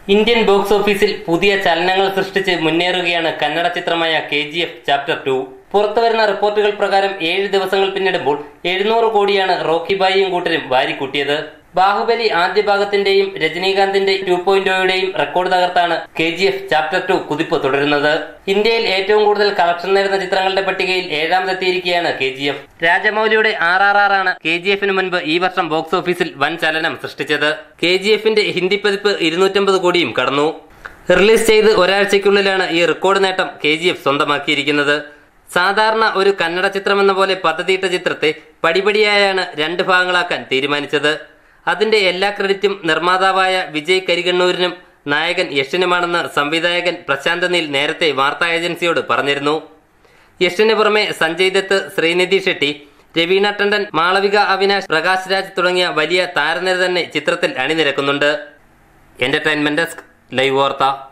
Indian box ഓഫീസിൽ പുതിയ ചലനങ്ങൾ സൃഷ്ടിച്ച് മുന്നേറുകയാണ് കന്നഡ ചിത്രമായ K G F chapter two പുറത്തുവരുന്ന റിപ്പോർട്ടുകൾ പ്രകാരം ഏഴ് ദിവസങ്ങൾ പിന്നിടുമ്പോൾ എഴുന്നൂറ് കോടിയാണ് റോക്കി ബായിയും കൂട്ടരും വാരിക്കൂട്ടിയത് ബാഹുബലി ആദ്യ ഭാഗത്തിന്റെയും രജനീകാന്തിന്റെ ടു പോയിന്റോയുടെയും റെക്കോർഡ് തകർത്താണ് K G F chapter two കുതിപ്പ് തുടരുന്നത് ഇന്ത്യയിൽ ഏറ്റവും കൂടുതൽ കളക്ഷൻ നേടുന്ന ചിത്രങ്ങളുടെ പട്ടികയിൽ ഏഴാമതെത്തിയിരിക്കുകയാണ് കെ ജി എഫ് രാജമൌലിയുടെ ആർ ആർ ആർ ആണ് കെ ജി എഫിന് മുൻപ് ഈ വർഷം ബോക്സ് ഓഫീസിൽ വൻ ചലനം സൃഷ്ടിച്ചത് കെ ജി എഫിന്റെ ഹിന്ദി പതിപ്പ് ഇരുന്നൂറ്റമ്പത് കോടിയും കടന്നു റിലീസ് ചെയ്ത് ഒരാഴ്ചയ്ക്കുള്ളിലാണ് ഈ റെക്കോർഡ് നേട്ടം കെ ജി എഫ് സ്വന്തമാക്കിയിരിക്കുന്നത് സാധാരണ ഒരു കന്നഡ ചിത്രമെന്ന പോലെ പദ്ധതിയിട്ട ചിത്രത്തെ പടിപടിയായാണ് രണ്ട് ഭാഗങ്ങളാക്കാൻ തീരുമാനിച്ചത് അതിന്റെ എല്ലാ ക്രെഡിറ്റും നിർമ്മാതാവായ വിജയ് കരികണ്ണൂരിനും നായകൻ യഷിനുമാണെന്ന് സംവിധായകൻ പ്രശാന്ത് നീൽ നേരത്തെ വാർത്താ ഏജൻസിയോട് പറഞ്ഞിരുന്നു യഷിന് പുറമെ സഞ്ജയ് ദത്ത് ശ്രീനിധി ഷെട്ടി രവീണ ടണ്ടൻ മാളവിക അവിനാശ് പ്രകാശ് രാജ് തുടങ്ങിയ വലിയ താരനിര തന്നെ ചിത്രത്തിൽ അണിനിരക്കുന്നുണ്ട് എന്റർടൈൻമെന്റ് ഡെസ്ക് ലൈവ് വാർത്ത